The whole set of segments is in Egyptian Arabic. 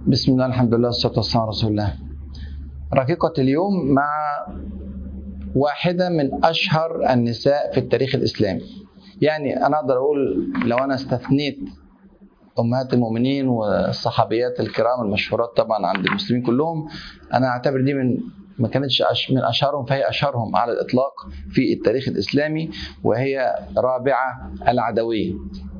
بسم الله الحمد لله والصلاة والسلام على رسول الله رقيقة اليوم مع واحدة من أشهر النساء في التاريخ الإسلامي يعني أنا أقدر أقول لو أنا استثنيت أمهات المؤمنين والصحابيات الكرام المشهورات طبعا عند المسلمين كلهم أنا أعتبر دي من ما كانتش من اشهرهم فهي اشهرهم على الاطلاق في التاريخ الاسلامي وهي رابعه العدويه.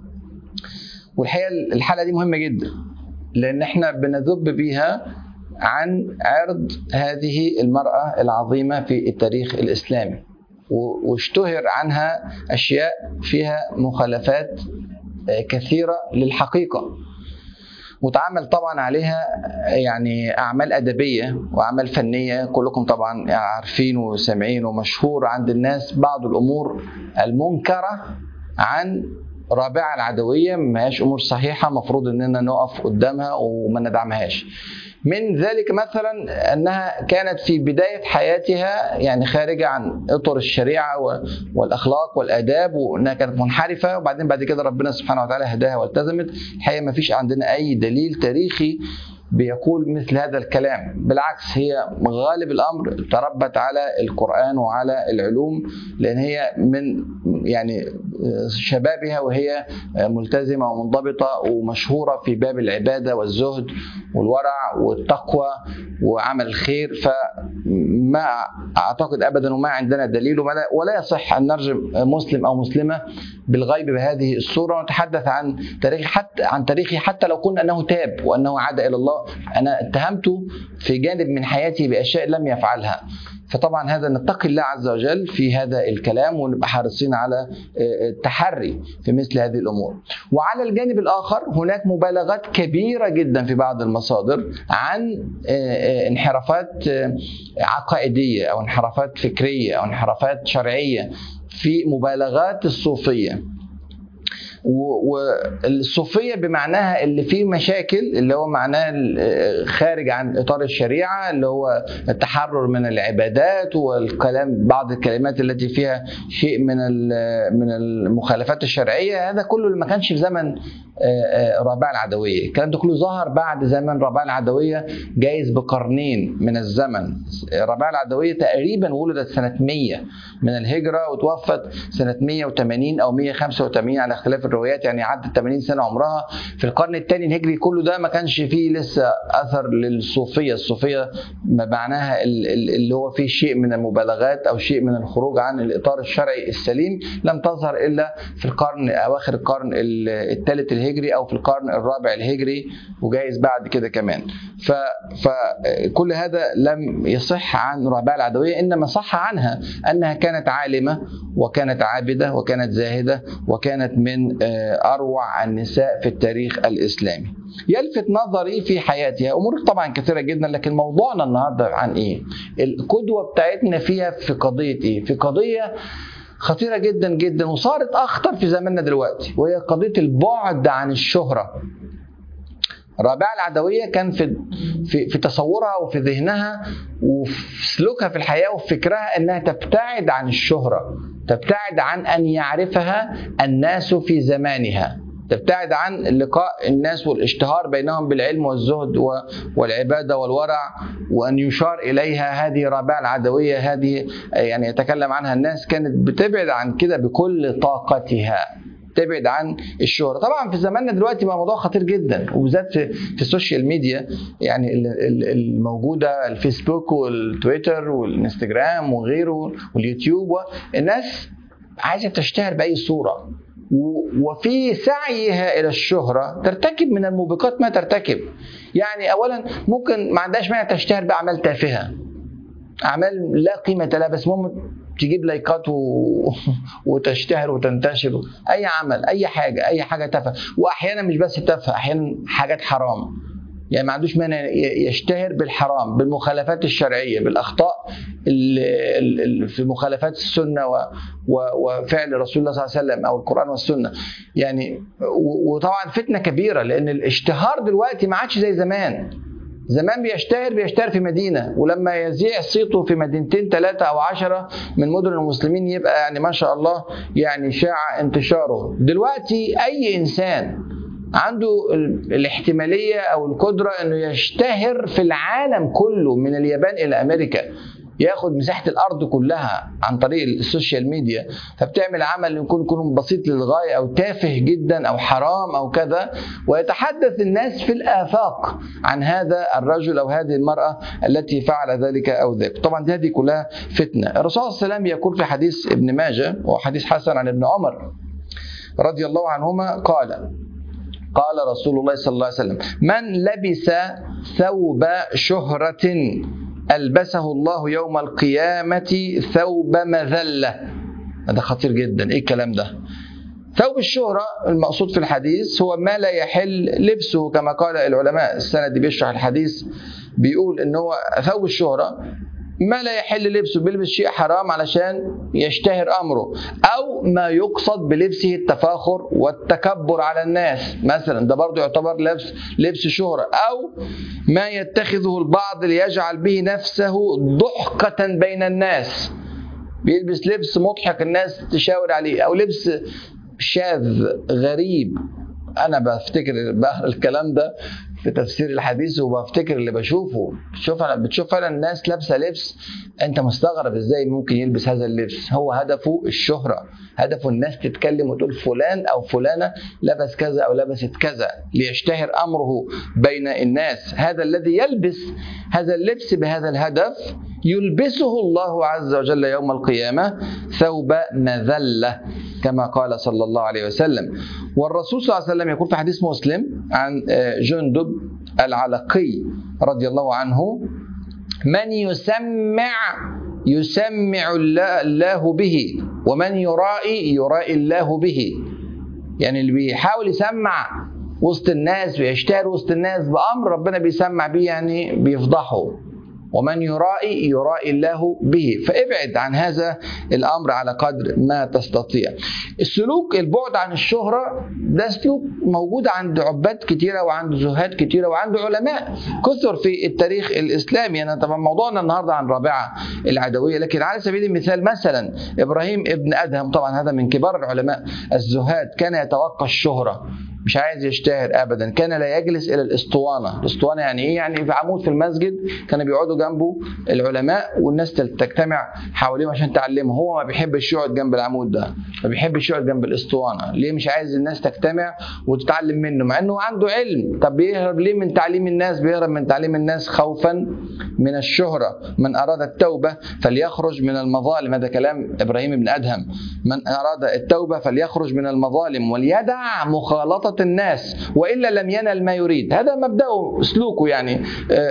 والحقيقه الحلقه دي مهمه جدا لان احنا بنذب بيها عن عرض هذه المراه العظيمه في التاريخ الاسلامي واشتهر عنها اشياء فيها مخالفات كثيره للحقيقه وتعمل طبعا عليها يعني اعمال ادبيه واعمال فنيه كلكم طبعا عارفين وسامعين ومشهور عند الناس بعض الامور المنكره عن رابعه العدويه ما هياش امور صحيحه مفروض اننا نقف قدامها وما ندعمهاش من ذلك مثلا انها كانت في بدايه حياتها يعني خارجه عن اطر الشريعه والاخلاق والاداب وانها كانت منحرفه وبعدين بعد كده ربنا سبحانه وتعالى هداها والتزمت الحقيقه ما فيش عندنا اي دليل تاريخي بيقول مثل هذا الكلام بالعكس هي غالب الامر تربت على القران وعلى العلوم لان هي من يعني شبابها وهي ملتزمه ومنضبطه ومشهوره في باب العباده والزهد والورع والتقوى وعمل الخير فما اعتقد ابدا وما عندنا دليل ولا, ولا يصح ان نرجم مسلم او مسلمه بالغيب بهذه الصوره ونتحدث عن تاريخ حتى عن تاريخه حتى لو قلنا انه تاب وانه عاد الى الله انا اتهمته في جانب من حياتي باشياء لم يفعلها فطبعا هذا نتقي الله عز وجل في هذا الكلام ونبقى حريصين على التحري في مثل هذه الامور. وعلى الجانب الاخر هناك مبالغات كبيره جدا في بعض المصادر عن انحرافات عقائديه او انحرافات فكريه او انحرافات شرعيه في مبالغات الصوفيه. والصوفيه بمعناها اللي فيه مشاكل اللي هو معناه خارج عن اطار الشريعه اللي هو التحرر من العبادات والكلام بعض الكلمات التي فيها شيء من من المخالفات الشرعيه هذا كله اللي ما كانش في زمن رابعه العدويه الكلام ده كله ظهر بعد زمن رابعه العدويه جايز بقرنين من الزمن رابعه العدويه تقريبا ولدت سنه 100 من الهجره وتوفت سنه 180 او 185 على اختلاف الروايات يعني عدت 80 سنه عمرها في القرن الثاني الهجري كله ده ما كانش فيه لسه اثر للصوفيه الصوفيه ما معناها اللي هو فيه شيء من المبالغات او شيء من الخروج عن الاطار الشرعي السليم لم تظهر الا في القرن اواخر القرن الثالث الهجري او في القرن الرابع الهجري وجايز بعد كده كمان ف فكل هذا لم يصح عن رابعه العدويه انما صح عنها انها كانت عالمه وكانت عابده وكانت زاهده وكانت من اروع النساء في التاريخ الاسلامي. يلفت نظري في حياتها امور طبعا كثيره جدا لكن موضوعنا النهارده عن ايه؟ القدوه بتاعتنا فيها في قضيه ايه؟ في قضيه خطيرة جدا جدا وصارت أخطر في زماننا دلوقتي وهي قضية البعد عن الشهرة رابعة العدوية كان في في في تصورها وفي ذهنها وفي سلوكها في الحياة وفي فكرها أنها تبتعد عن الشهرة تبتعد عن أن يعرفها الناس في زمانها تبتعد عن لقاء الناس والاشتهار بينهم بالعلم والزهد والعباده والورع وان يشار اليها هذه رابعه العدويه هذه يعني يتكلم عنها الناس كانت بتبعد عن كده بكل طاقتها تبعد عن الشهرة طبعا في زماننا دلوقتي بقى موضوع خطير جدا وبالذات في, في السوشيال ميديا يعني الموجودة الفيسبوك والتويتر والانستجرام وغيره واليوتيوب الناس عايزة تشتهر بأي صورة وفي سعيها الى الشهره ترتكب من الموبقات ما ترتكب يعني اولا ممكن ما عندهاش مانع تشتهر باعمال تافهه اعمال لا قيمه لها بس المهم تجيب لايكات و... وتشتهر وتنتشر اي عمل اي حاجه اي حاجه تافهه واحيانا مش بس تافهه احيانا حاجات حرام يعني ما عندوش مانع يشتهر بالحرام بالمخالفات الشرعيه بالاخطاء في مخالفات السنه وفعل رسول الله صلى الله عليه وسلم او القران والسنه يعني وطبعا فتنه كبيره لان الاشتهار دلوقتي ما عادش زي زمان زمان بيشتهر بيشتهر في مدينة ولما يذيع صيته في مدينتين ثلاثة أو عشرة من مدن المسلمين يبقى يعني ما شاء الله يعني شاع انتشاره دلوقتي أي إنسان عنده ال- الاحتماليه او القدره انه يشتهر في العالم كله من اليابان الى امريكا ياخد مساحه الارض كلها عن طريق السوشيال ميديا فبتعمل عمل يكون يكون بسيط للغايه او تافه جدا او حرام او كذا ويتحدث الناس في الافاق عن هذا الرجل او هذه المراه التي فعل ذلك او ذاك طبعا دي هذه كلها فتنه الرسول صلى الله عليه وسلم يقول في حديث ابن ماجه وحديث حسن عن ابن عمر رضي الله عنهما قال قال رسول الله صلى الله عليه وسلم من لبس ثوب شهرة ألبسه الله يوم القيامة ثوب مذلة هذا خطير جدا ايه الكلام ده ثوب الشهرة المقصود في الحديث هو ما لا يحل لبسه كما قال العلماء السند بيشرح الحديث بيقول ان هو ثوب الشهرة ما لا يحل لبسه بيلبس شيء حرام علشان يشتهر امره او ما يقصد بلبسه التفاخر والتكبر على الناس مثلا ده برضه يعتبر لبس لبس شهرة او ما يتخذه البعض ليجعل به نفسه ضحكة بين الناس بيلبس لبس مضحك الناس تشاور عليه او لبس شاذ غريب انا بفتكر بقرا الكلام ده في تفسير الحديث وبفتكر اللي بشوفه بتشوف بتشوف فعلا الناس لابسه لبس انت مستغرب ازاي ممكن يلبس هذا اللبس هو هدفه الشهره هدفه الناس تتكلم وتقول فلان او فلانه لبس كذا او لبست كذا ليشتهر امره بين الناس هذا الذي يلبس هذا اللبس بهذا الهدف يلبسه الله عز وجل يوم القيامه ثوب مذله كما قال صلى الله عليه وسلم والرسول صلى الله عليه وسلم يقول في حديث مسلم عن جندب العلقي رضي الله عنه من يسمع يسمع الله به ومن يرائي يرائي الله به يعني اللي بيحاول يسمع وسط الناس ويشتهر وسط الناس بأمر ربنا بيسمع بيه يعني بيفضحه ومن يرائي يرائي الله به فابعد عن هذا الامر على قدر ما تستطيع السلوك البعد عن الشهرة ده سلوك موجود عند عباد كتيرة وعند زهاد كتيرة وعند علماء كثر في التاريخ الإسلامي أنا طبعا موضوعنا النهاردة عن رابعة العدوية لكن على سبيل المثال مثلا إبراهيم ابن أدهم طبعا هذا من كبار العلماء الزهاد كان يتوقع الشهرة مش عايز يشتهر ابدا كان لا يجلس الى الاسطوانه الاسطوانه يعني ايه يعني في عمود في المسجد كانوا بيقعدوا جنبه العلماء والناس تجتمع حواليهم عشان تعلمه هو ما بيحبش يقعد جنب العمود ده ما بيحبش يقعد جنب الاسطوانه ليه مش عايز الناس تجتمع وتتعلم منه مع انه عنده علم طب بيهرب ليه من تعليم الناس بيهرب من تعليم الناس خوفا من الشهره من اراد التوبه فليخرج من المظالم هذا كلام ابراهيم بن ادهم من اراد التوبه فليخرج من المظالم وليدع مخالطه الناس والا لم ينل ما يريد هذا مبداه سلوكه يعني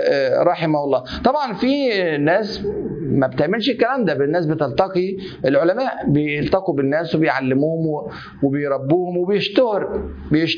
رحمه الله طبعا في ناس ما بتعملش الكلام ده الناس بتلتقي العلماء بيلتقوا بالناس وبيعلموهم وبيربوهم وبيشتهر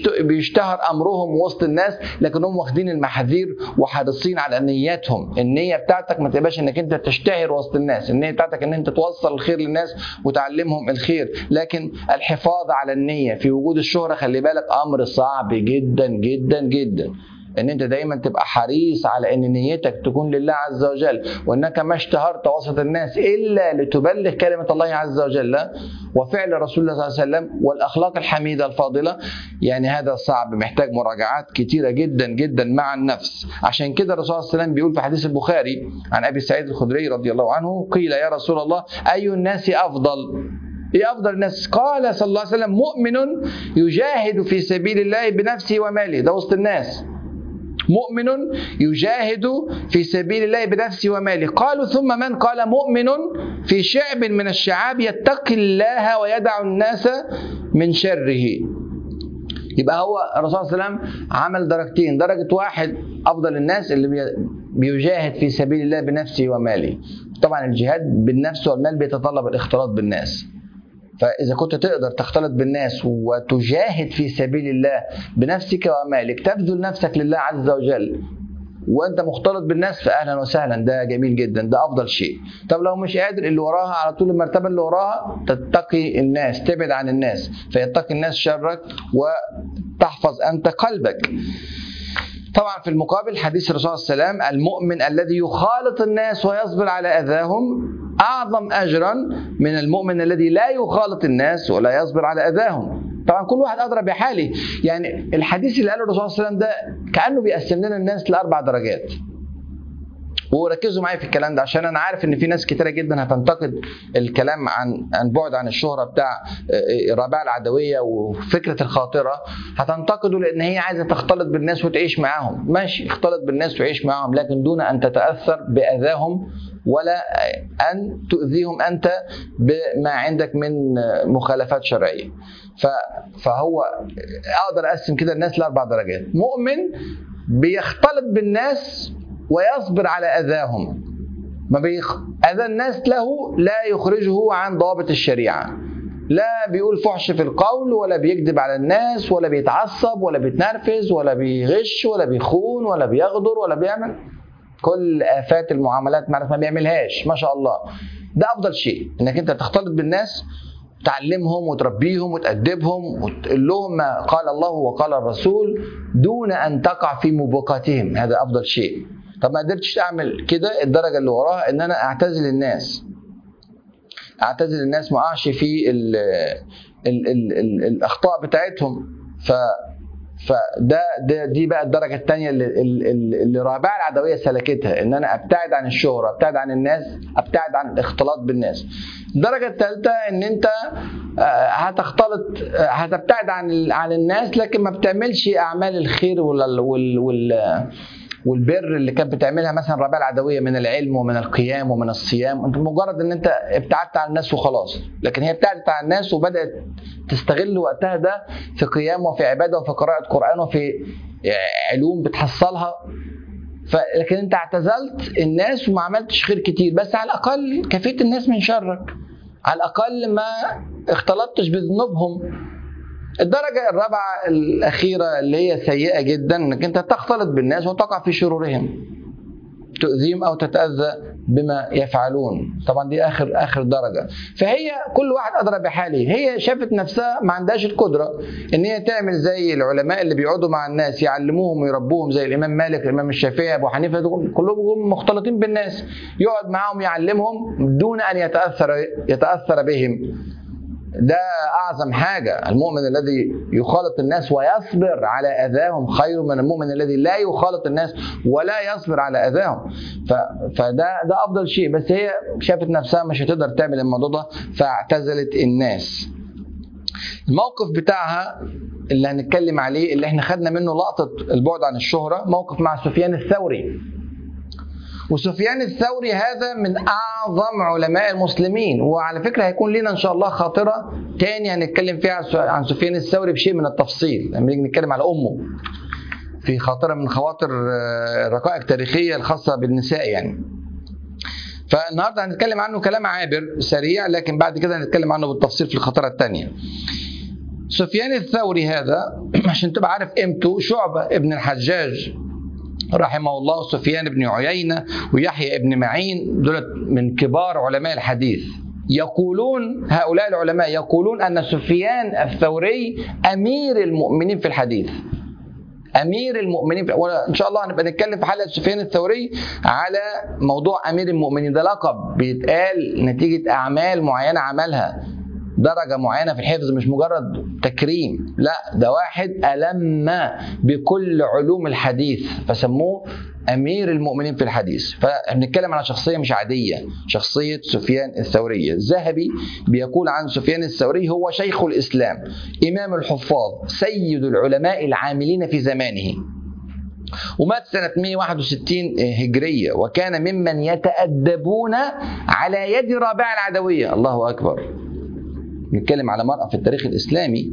بيشتهر امرهم وسط الناس لكنهم واخدين المحاذير وحريصين على نياتهم النيه بتاعتك ما تبقاش انك انت تشتهر وسط الناس النيه بتاعتك ان انت توصل الخير للناس وتعلمهم الخير لكن الحفاظ على النيه في وجود الشهره خلي بالك امر صعب جدا جدا جدا ان انت دايما تبقى حريص على ان نيتك تكون لله عز وجل وانك ما اشتهرت وسط الناس الا لتبلغ كلمه الله عز وجل وفعل رسول الله صلى الله عليه وسلم والاخلاق الحميده الفاضله يعني هذا صعب محتاج مراجعات كتيره جدا جدا مع النفس عشان كده الرسول صلى الله عليه وسلم بيقول في حديث البخاري عن ابي سعيد الخدري رضي الله عنه قيل يا رسول الله اي الناس افضل ايه افضل الناس قال صلى الله عليه وسلم مؤمن يجاهد في سبيل الله بنفسه وماله ده وسط الناس مؤمن يجاهد في سبيل الله بنفسه وماله قالوا ثم من قال مؤمن في شعب من الشعاب يتقي الله ويدع الناس من شره يبقى هو الرسول صلى الله عليه وسلم عمل درجتين درجة واحد أفضل الناس اللي بيجاهد في سبيل الله بنفسه وماله طبعا الجهاد بالنفس والمال بيتطلب الاختلاط بالناس فإذا كنت تقدر تختلط بالناس وتجاهد في سبيل الله بنفسك ومالك تبذل نفسك لله عز وجل وانت مختلط بالناس فاهلا وسهلا ده جميل جدا ده افضل شيء طب لو مش قادر اللي وراها على طول المرتبه اللي وراها تتقي الناس تبعد عن الناس فيتقي الناس شرك وتحفظ انت قلبك طبعا في المقابل حديث الرسول صلى الله عليه وسلم المؤمن الذي يخالط الناس ويصبر على اذاهم اعظم اجرا من المؤمن الذي لا يخالط الناس ولا يصبر على اذاهم طبعا كل واحد ادرى بحاله يعني الحديث اللي قاله الرسول صلى الله عليه وسلم ده كانه بيقسم لنا الناس لاربع درجات وركزوا معايا في الكلام ده عشان انا عارف ان في ناس كتيره جدا هتنتقد الكلام عن عن بعد عن الشهره بتاع الرابعه العدويه وفكره الخاطره هتنتقده لان هي عايزه تختلط بالناس وتعيش معاهم ماشي اختلط بالناس وعيش معاهم لكن دون ان تتاثر باذاهم ولا ان تؤذيهم انت بما عندك من مخالفات شرعيه فهو اقدر اقسم كده الناس لاربع درجات مؤمن بيختلط بالناس ويصبر على اذاهم ما بيخ... اذى الناس له لا يخرجه عن ضوابط الشريعه لا بيقول فحش في القول ولا بيكذب على الناس ولا بيتعصب ولا بيتنرفز ولا بيغش ولا بيخون ولا بيغدر ولا بيعمل كل افات المعاملات ما بيعملهاش ما شاء الله ده افضل شيء انك انت تختلط بالناس تعلمهم وتربيهم وتأدبهم وتقول لهم ما قال الله وقال الرسول دون ان تقع في موبقاتهم هذا افضل شيء طب ما قدرتش اعمل كده الدرجه اللي وراها ان انا اعتزل الناس اعتزل الناس ما اقعش في ال ال ال ال الاخطاء بتاعتهم ف فده ده دي بقى الدرجه الثانيه اللي, اللي, اللي رابعه العدويه سلكتها ان انا ابتعد عن الشهره ابتعد عن الناس ابتعد عن الاختلاط بالناس الدرجه الثالثه ان انت هتختلط هتبتعد عن عن الناس لكن ما بتعملش اعمال الخير وال, وال, وال والبر اللي كانت بتعملها مثلا الرابعه العدويه من العلم ومن القيام ومن الصيام انت مجرد ان انت ابتعدت عن الناس وخلاص لكن هي ابتعدت عن الناس وبدات تستغل وقتها ده في قيام وفي عباده وفي قراءه قران وفي علوم بتحصلها ف... لكن انت اعتزلت الناس وما عملتش خير كتير بس على الاقل كفيت الناس من شرك على الاقل ما اختلطتش بذنوبهم الدرجة الرابعة الأخيرة اللي هي سيئة جدا إنك أنت تختلط بالناس وتقع في شرورهم تؤذيهم أو تتأذى بما يفعلون طبعا دي آخر آخر درجة فهي كل واحد أدرى بحاله هي شافت نفسها ما عندهاش القدرة إن هي تعمل زي العلماء اللي بيقعدوا مع الناس يعلموهم ويربوهم زي الإمام مالك الإمام الشافعي أبو حنيفة كلهم مختلطين بالناس يقعد معاهم يعلمهم دون أن يتأثر يتأثر بهم ده اعظم حاجه المؤمن الذي يخالط الناس ويصبر على اذاهم خير من المؤمن الذي لا يخالط الناس ولا يصبر على اذاهم ف... فده ده افضل شيء بس هي شافت نفسها مش هتقدر تعمل الموضوع ده فاعتزلت الناس الموقف بتاعها اللي هنتكلم عليه اللي احنا خدنا منه لقطه البعد عن الشهره موقف مع سفيان الثوري وسفيان الثوري هذا من اعظم علماء المسلمين وعلى فكره هيكون لنا ان شاء الله خاطره تاني هنتكلم فيها عن سفيان الثوري بشيء من التفصيل لما نيجي نتكلم على امه في خاطره من خواطر رقائق تاريخيه الخاصه بالنساء يعني فالنهارده هنتكلم عنه كلام عابر سريع لكن بعد كده هنتكلم عنه بالتفصيل في الخطره الثانيه سفيان الثوري هذا عشان تبقى عارف قيمته شعبه ابن الحجاج رحمه الله سفيان بن عيينة ويحيى بن معين دولت من كبار علماء الحديث يقولون هؤلاء العلماء يقولون أن سفيان الثوري أمير المؤمنين في الحديث امير المؤمنين في ان شاء الله هنبقى نتكلم في حلقه سفيان الثوري على موضوع امير المؤمنين ده لقب بيتقال نتيجه اعمال معينه عملها درجه معينه في الحفظ مش مجرد تكريم لا ده واحد الم بكل علوم الحديث فسموه امير المؤمنين في الحديث فبنتكلم على شخصيه مش عاديه شخصيه سفيان الثوري الذهبي بيقول عن سفيان الثوري هو شيخ الاسلام امام الحفاظ سيد العلماء العاملين في زمانه ومات سنة 161 هجرية وكان ممن يتأدبون على يد رابعة العدوية الله أكبر نتكلم على مرأة في التاريخ الإسلامي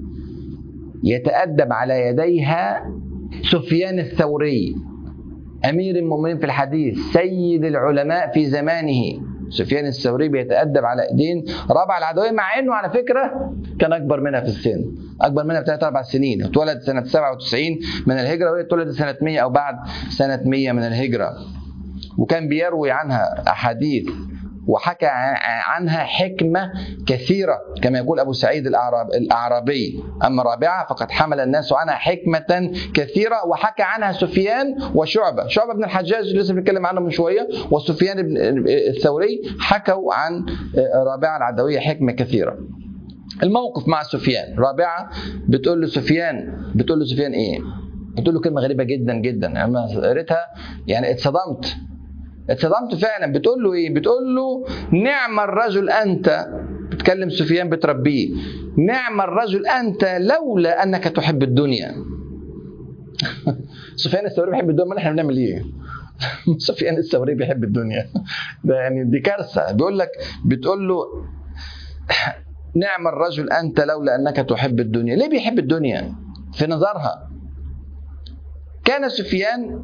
يتأدب على يديها سفيان الثوري أمير المؤمنين في الحديث سيد العلماء في زمانه سفيان الثوري بيتأدب على ايدين رابعة العدوية مع انه على فكرة كان اكبر منها في السن اكبر منها بثلاث اربع سنين اتولد سنة 97 من الهجرة وهي اتولدت سنة 100 او بعد سنة 100 من الهجرة وكان بيروي عنها احاديث وحكى عنها حكمة كثيرة كما يقول أبو سعيد الأعراب الأعرابي أما رابعة فقد حمل الناس عنها حكمة كثيرة وحكى عنها سفيان وشعبة شعبة بن الحجاج لسه بنتكلم عنه من شوية وسفيان بن الثوري حكوا عن رابعة العدوية حكمة كثيرة الموقف مع سفيان رابعه بتقول له سفيان بتقول له سفيان ايه بتقول له كلمه غريبه جدا جدا انا لما قريتها يعني اتصدمت اتصدمت فعلا بتقول له ايه بتقول له نعم الرجل انت بتكلم سفيان بتربيه نعم الرجل انت لولا انك تحب الدنيا سفيان الثوري بيحب الدنيا ما احنا بنعمل ايه سفيان الثوري بيحب الدنيا ده يعني دي كارثه بيقول لك بتقول له نعم الرجل انت لولا انك تحب الدنيا ليه بيحب الدنيا في نظرها كان سفيان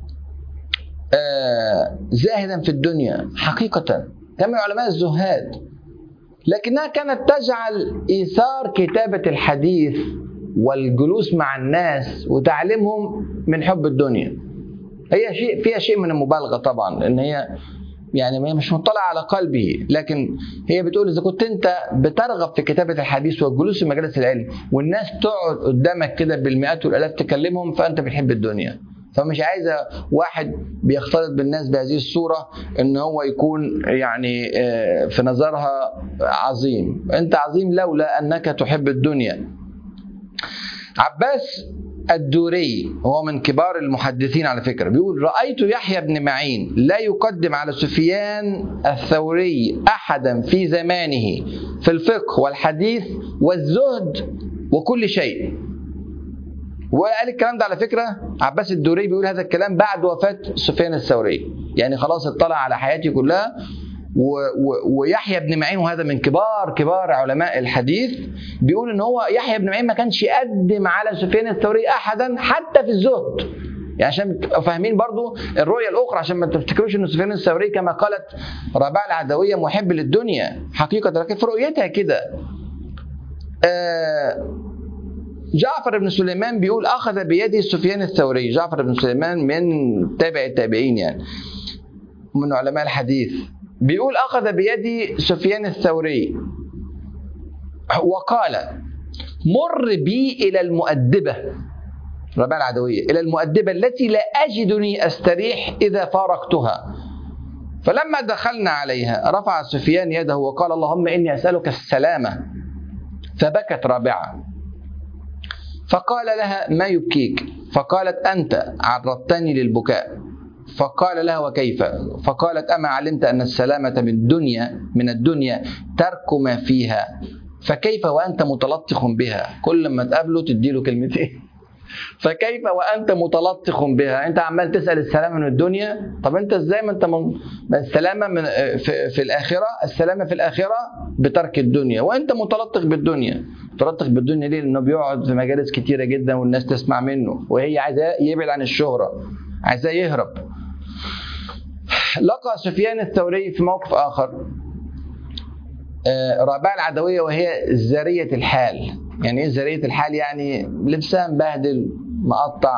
آه زاهدا في الدنيا حقيقة كان من علماء الزهاد لكنها كانت تجعل إيثار كتابة الحديث والجلوس مع الناس وتعليمهم من حب الدنيا هي شيء فيها شيء من المبالغة طبعا لأن هي يعني هي مش مطلعة على قلبه لكن هي بتقول إذا كنت أنت بترغب في كتابة الحديث والجلوس في مجالس العلم والناس تقعد قدامك كده بالمئات والآلاف تكلمهم فأنت بتحب الدنيا فمش عايزه واحد بيختلط بالناس بهذه الصوره ان هو يكون يعني في نظرها عظيم انت عظيم لولا انك تحب الدنيا عباس الدوري هو من كبار المحدثين على فكره بيقول رايت يحيى بن معين لا يقدم على سفيان الثوري احدا في زمانه في الفقه والحديث والزهد وكل شيء وقال الكلام ده على فكره عباس الدوري بيقول هذا الكلام بعد وفاه سفيان الثوري يعني خلاص اطلع على حياتي كلها و و ويحيى بن معين وهذا من كبار كبار علماء الحديث بيقول ان هو يحيى بن معين ما كانش يقدم على سفيان الثوري احدا حتى في الزهد يعني عشان تبقوا فاهمين برضو الرؤيه الاخرى عشان ما تفتكروش ان سفيان الثوري كما قالت رباع العدويه محب للدنيا حقيقه لكن في رؤيتها كده آه جعفر بن سليمان بيقول اخذ بيدي سفيان الثوري جعفر بن سليمان من تابع التابعين يعني من علماء الحديث بيقول اخذ بيدي سفيان الثوري وقال مر بي الى المؤدبه رباع العدويه الى المؤدبه التي لا اجدني استريح اذا فارقتها فلما دخلنا عليها رفع سفيان يده وقال اللهم اني اسالك السلامه فبكت رابعه فقال لها ما يبكيك فقالت أنت عرضتني للبكاء فقال لها وكيف فقالت أما علمت أن السلامة من الدنيا من الدنيا ترك ما فيها فكيف وأنت متلطخ بها كل ما تقابله تديله كلمتين فكيف وانت متلطخ بها انت عمال تسال السلامه من الدنيا طب انت ازاي ما انت من السلامه من في, في الاخره السلامه في الاخره بترك الدنيا وانت متلطخ بالدنيا متلطخ بالدنيا ليه لانه بيقعد في مجالس كتيره جدا والناس تسمع منه وهي عايزاه يبعد عن الشهره عايزاه يهرب لقى سفيان الثوري في موقف اخر رباع العدويه وهي زاريه الحال يعني ايه زاريه الحال يعني لبسها مبهدل مقطع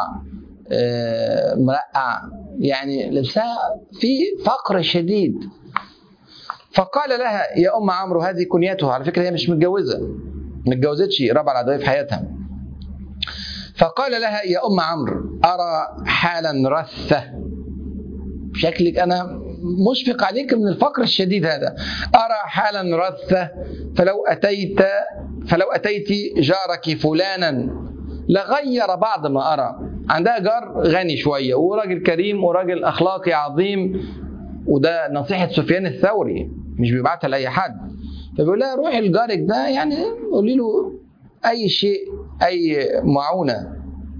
مرقع يعني لبسها في فقر شديد فقال لها يا ام عمرو هذه كنيتها على فكره هي مش متجوزه ما اتجوزتش ربع العدويه في حياتها فقال لها يا ام عمرو ارى حالا رثه شكلك انا مشفق عليك من الفقر الشديد هذا أرى حالا رثة فلو أتيت فلو أتيت جارك فلانا لغير بعض ما أرى عندها جار غني شوية وراجل كريم وراجل أخلاقي عظيم وده نصيحة سفيان الثوري مش بيبعتها لأي حد فبيقول لها روحي لجارك ده يعني قولي له أي شيء أي معونة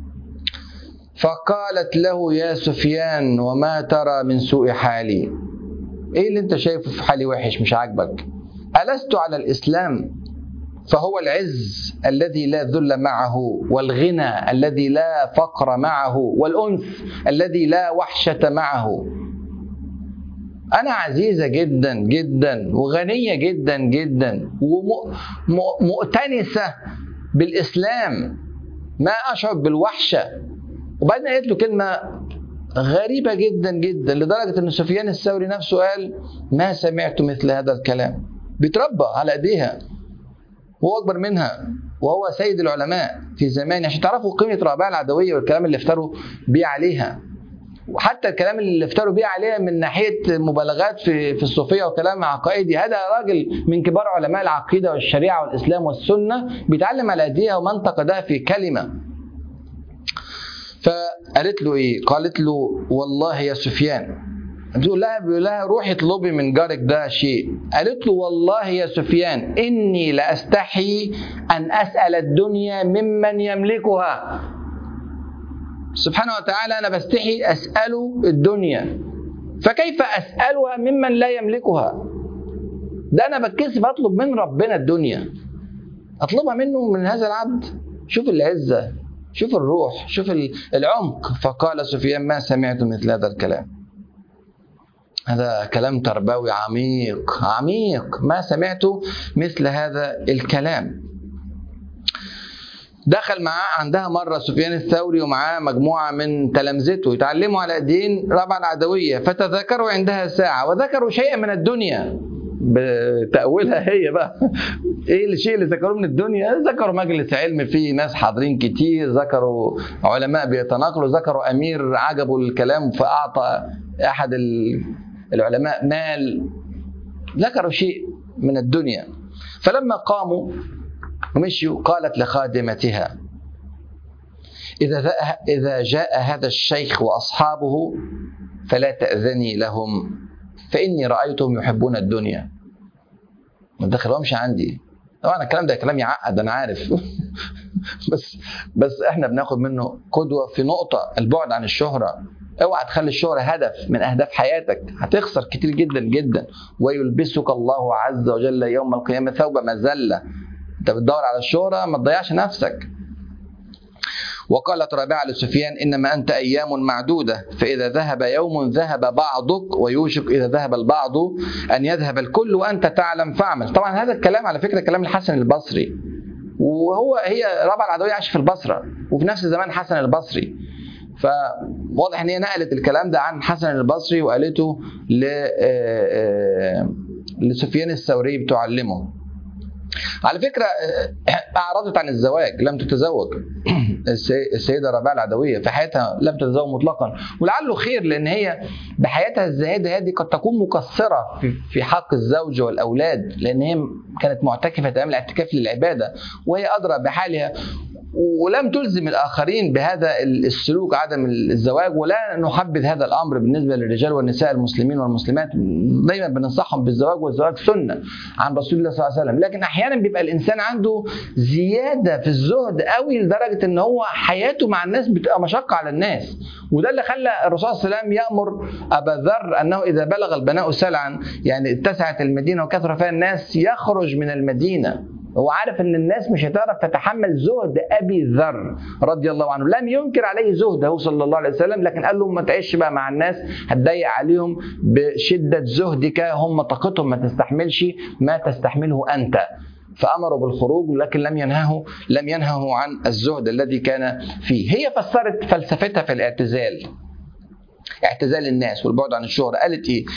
فقالت له يا سفيان وما ترى من سوء حالي ايه اللي انت شايفه في حالي وحش مش عاجبك ألست على الإسلام فهو العز الذي لا ذل معه والغنى الذي لا فقر معه والأنس الذي لا وحشة معه أنا عزيزة جدا جدا وغنية جدا جدا ومؤتنسة بالإسلام ما أشعر بالوحشة وبعدين قالت له كلمة غريبة جدا جدا لدرجة أن سفيان الثوري نفسه قال ما سمعت مثل هذا الكلام بيتربى على ايديها وهو اكبر منها وهو سيد العلماء في زمانه عشان تعرفوا قيمه رباع العدويه والكلام اللي افتروا بيه عليها وحتى الكلام اللي افتروا بيه عليها من ناحيه مبالغات في في الصوفيه وكلام عقائدي هذا راجل من كبار علماء العقيده والشريعه والاسلام والسنه بيتعلم على ايديها وما انتقدها في كلمه فقالت له ايه؟ قالت له والله يا سفيان بتقول لها بيقول لها روحي اطلبي من جارك ده شيء قالت له والله يا سفيان اني لاستحي ان اسال الدنيا ممن يملكها سبحانه وتعالى انا بستحي اساله الدنيا فكيف اسالها ممن لا يملكها ده انا بتكسف اطلب من ربنا الدنيا اطلبها منه من هذا العبد شوف العزه شوف الروح شوف العمق فقال سفيان ما سمعت مثل هذا الكلام هذا كلام تربوي عميق عميق ما سمعت مثل هذا الكلام دخل معاه عندها مرة سفيان الثوري ومعاه مجموعة من تلامذته يتعلموا على دين رابعة العدوية فتذكروا عندها ساعة وذكروا شيئا من الدنيا بتأويلها هي بقى ايه الشيء اللي ذكروه من الدنيا ذكروا مجلس علم فيه ناس حاضرين كتير ذكروا علماء بيتناقلوا ذكروا امير عجبه الكلام فاعطى احد العلماء مال ذكروا شيء من الدنيا فلما قاموا ومشوا قالت لخادمتها إذا إذا جاء هذا الشيخ وأصحابه فلا تأذني لهم فإني رأيتهم يحبون الدنيا ما تدخلهمش عندي طبعا الكلام ده كلام يعقد انا عارف بس بس احنا بناخد منه قدوه في نقطه البعد عن الشهره اوعى تخلي الشهرة هدف من اهداف حياتك هتخسر كتير جدا جدا ويلبسك الله عز وجل يوم القيامه ثوب مذله انت بتدور على الشهرة ما تضيعش نفسك وقالت رابعة لسفيان إنما أنت أيام معدودة فإذا ذهب يوم ذهب بعضك ويوشك إذا ذهب البعض أن يذهب الكل وأنت تعلم فاعمل طبعا هذا الكلام على فكرة كلام الحسن البصري وهو هي رابعة العدوية عاش في البصرة وفي نفس زمان حسن البصري فواضح ان هي نقلت الكلام ده عن حسن البصري وقالته ل لسفيان الثوري بتعلمه على فكرة أعرضت عن الزواج لم تتزوج السيدة ربيعة العدوية في حياتها لم تتزوج مطلقا ولعله خير لأن هي بحياتها الزاهدة هذه قد تكون مقصرة في حق الزوج والأولاد لأن هي كانت معتكفة تعمل اعتكاف للعبادة وهي أدرى بحالها ولم تلزم الاخرين بهذا السلوك عدم الزواج ولا نحبذ هذا الامر بالنسبه للرجال والنساء المسلمين والمسلمات دايما بننصحهم بالزواج والزواج سنه عن رسول الله صلى الله عليه وسلم لكن احيانا بيبقى الانسان عنده زياده في الزهد قوي لدرجه ان هو حياته مع الناس بتبقى مشقه على الناس وده اللي خلى الرسول صلى الله عليه وسلم يامر ابا ذر انه اذا بلغ البناء سلعا يعني اتسعت المدينه وكثر فيها الناس يخرج من المدينه هو عارف ان الناس مش هتعرف تتحمل زهد ابي ذر رضي الله عنه لم ينكر عليه زهده صلى الله عليه وسلم لكن قال له ما تعيش بقى مع الناس هتضيق عليهم بشده زهدك هم طاقتهم ما تستحملش ما تستحمله انت فامروا بالخروج لكن لم ينهه لم ينهه عن الزهد الذي كان فيه هي فسرت فلسفتها في الاعتزال اعتزال الناس والبعد عن الشهرة قالت ايه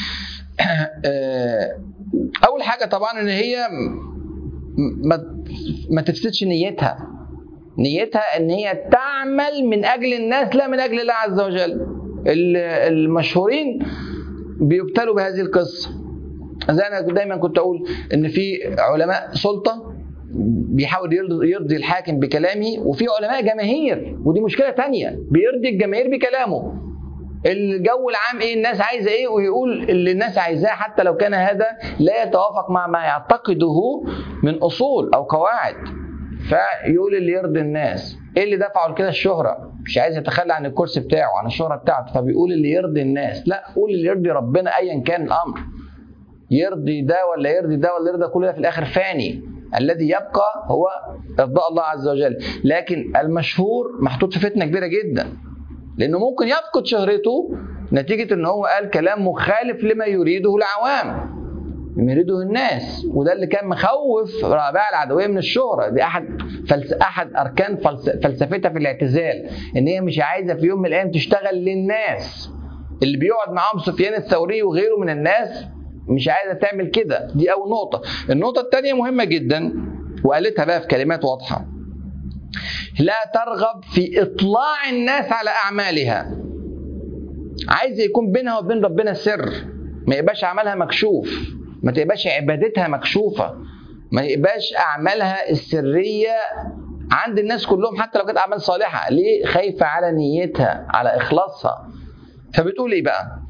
اول حاجه طبعا ان هي ما ما تفسدش نيتها نيتها ان هي تعمل من اجل الناس لا من اجل الله عز وجل المشهورين بيبتلوا بهذه القصه زي انا دايما كنت اقول ان في علماء سلطه بيحاول يرضي الحاكم بكلامه وفي علماء جماهير ودي مشكله تانية بيرضي الجماهير بكلامه الجو العام ايه الناس عايزه ايه ويقول اللي الناس عايزاه حتى لو كان هذا لا يتوافق مع ما يعتقده من اصول او قواعد فيقول اللي يرضي الناس ايه اللي دفعه لكده الشهره مش عايز يتخلى عن الكرسي بتاعه عن الشهره بتاعته فبيقول اللي يرضي الناس لا قول اللي يرضي ربنا ايا كان الامر يرضي ده ولا يرضي ده ولا يرضي كل ده في الاخر فاني الذي يبقى هو ارضاء الله عز وجل لكن المشهور محطوط في فتنه كبيره جدا لانه ممكن يفقد شهرته نتيجه ان هو قال كلام مخالف لما يريده العوام لما يريده الناس وده اللي كان مخوف رابعه العدويه من الشهره دي احد فلس احد اركان فلس فلسفتها في الاعتزال ان هي مش عايزه في يوم من الايام تشتغل للناس اللي بيقعد معاهم سفيان الثوري وغيره من الناس مش عايزه تعمل كده دي اول نقطه النقطه الثانيه مهمه جدا وقالتها بقى في كلمات واضحه لا ترغب في اطلاع الناس على اعمالها عايز يكون بينها وبين ربنا سر ما يبقاش عملها مكشوف ما تبقاش عبادتها مكشوفه ما يبقاش اعمالها السريه عند الناس كلهم حتى لو كانت اعمال صالحه ليه خايفه على نيتها على اخلاصها فبتقول ايه بقى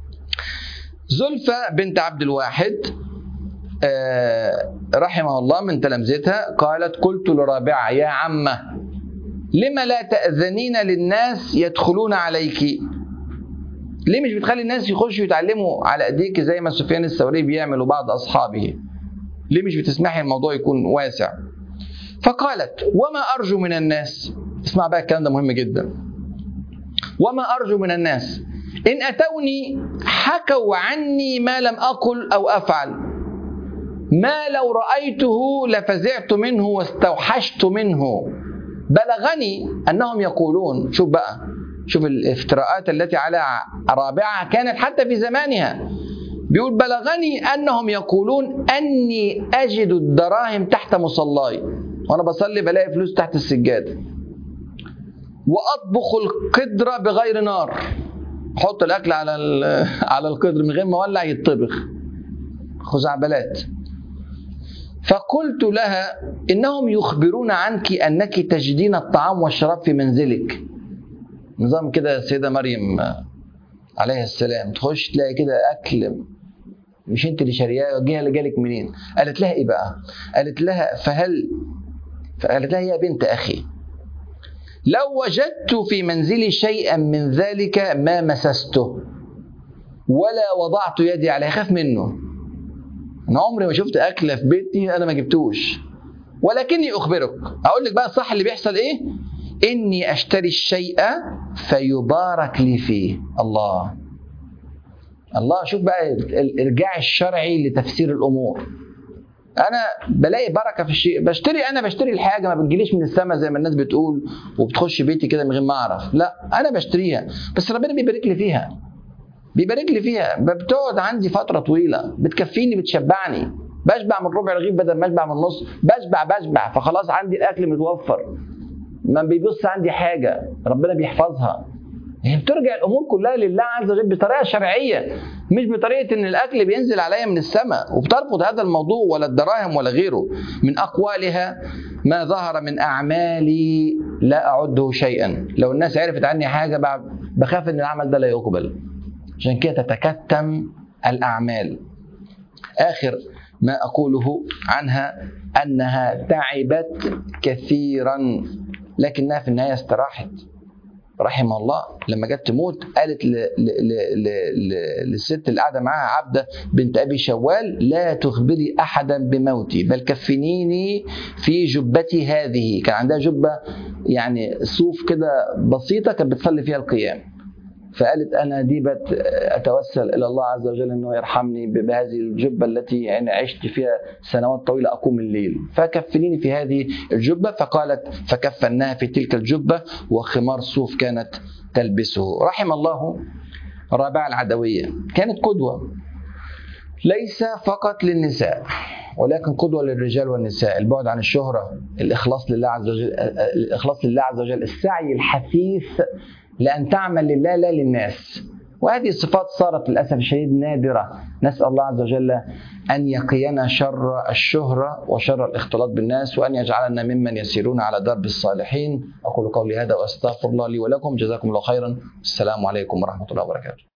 زلفى بنت عبد الواحد آه رحمه الله من تلامذتها قالت قلت لرابعه يا عمه لم لا تاذنين للناس يدخلون عليك ليه مش بتخلي الناس يخشوا يتعلموا على ايديك زي ما سفيان الثوري بيعمل وبعض اصحابه ليه مش بتسمحي الموضوع يكون واسع فقالت وما ارجو من الناس اسمع بقى الكلام ده مهم جدا وما ارجو من الناس ان اتوني حكوا عني ما لم اقل او افعل ما لو رايته لفزعت منه واستوحشت منه بلغني انهم يقولون شوف بقى شوف الافتراءات التي على رابعه كانت حتى في زمانها بيقول بلغني انهم يقولون اني اجد الدراهم تحت مصلاي وانا بصلي بلاقي فلوس تحت السجاده واطبخ القدر بغير نار حط الاكل على على القدر من غير ما اولع يطبخ خزعبلات فقلت لها انهم يخبرون عنك انك تجدين الطعام والشراب في منزلك نظام كده السيده مريم عليها السلام تخش تلاقي كده اكل مش انت اللي شارياه جه اللي جالك منين قالت لها ايه بقى قالت لها فهل فقالت لها يا بنت اخي لو وجدت في منزلي شيئا من ذلك ما مسسته ولا وضعت يدي عليه خاف منه انا عمري ما شفت اكله في بيتي انا ما جبتوش ولكني اخبرك اقول لك بقى الصح اللي بيحصل ايه اني اشتري الشيء فيبارك لي فيه الله الله شوف بقى الارجاع الشرعي لتفسير الامور انا بلاقي بركه في الشيء بشتري انا بشتري الحاجه ما بتجيليش من السماء زي ما الناس بتقول وبتخش بيتي كده من غير ما اعرف لا انا بشتريها بس ربنا بيبارك لي فيها بيبارك لي فيها بتقعد عندي فتره طويله بتكفيني بتشبعني بشبع من ربع رغيف بدل ما اشبع من نص بشبع بشبع فخلاص عندي الاكل متوفر ما بيبص عندي حاجه ربنا بيحفظها هي بترجع الامور كلها لله عز وجل بطريقه شرعيه مش بطريقه ان الاكل بينزل عليا من السماء وبترفض هذا الموضوع ولا الدراهم ولا غيره من اقوالها ما ظهر من اعمالي لا اعده شيئا لو الناس عرفت عني حاجه بخاف ان العمل ده لا يقبل عشان كده تتكتم الاعمال اخر ما اقوله عنها انها تعبت كثيرا لكنها في النهايه استراحت رحمه الله لما جت تموت قالت ل... ل... ل... ل... للست اللي قاعده معاها عبده بنت ابي شوال لا تخبري احدا بموتي بل كفنيني في جبتي هذه كان عندها جبه يعني صوف كده بسيطه كانت بتصلي فيها القيام فقالت انا دي بت اتوسل الى الله عز وجل انه يرحمني بهذه الجبه التي يعني عشت فيها سنوات طويله اقوم الليل فكفنيني في هذه الجبه فقالت فكفناها في تلك الجبه وخمار صوف كانت تلبسه رحم الله رابعه العدويه كانت قدوه ليس فقط للنساء ولكن قدوه للرجال والنساء البعد عن الشهره الاخلاص لله عز وجل الاخلاص لله عز وجل السعي الحثيث لأن تعمل لله لا للناس وهذه الصفات صارت للأسف الشديد نادرة نسأل الله عز وجل أن يقينا شر الشهرة وشر الاختلاط بالناس وأن يجعلنا ممن يسيرون على درب الصالحين أقول قولي هذا وأستغفر الله لي ولكم جزاكم الله خيرا السلام عليكم ورحمة الله وبركاته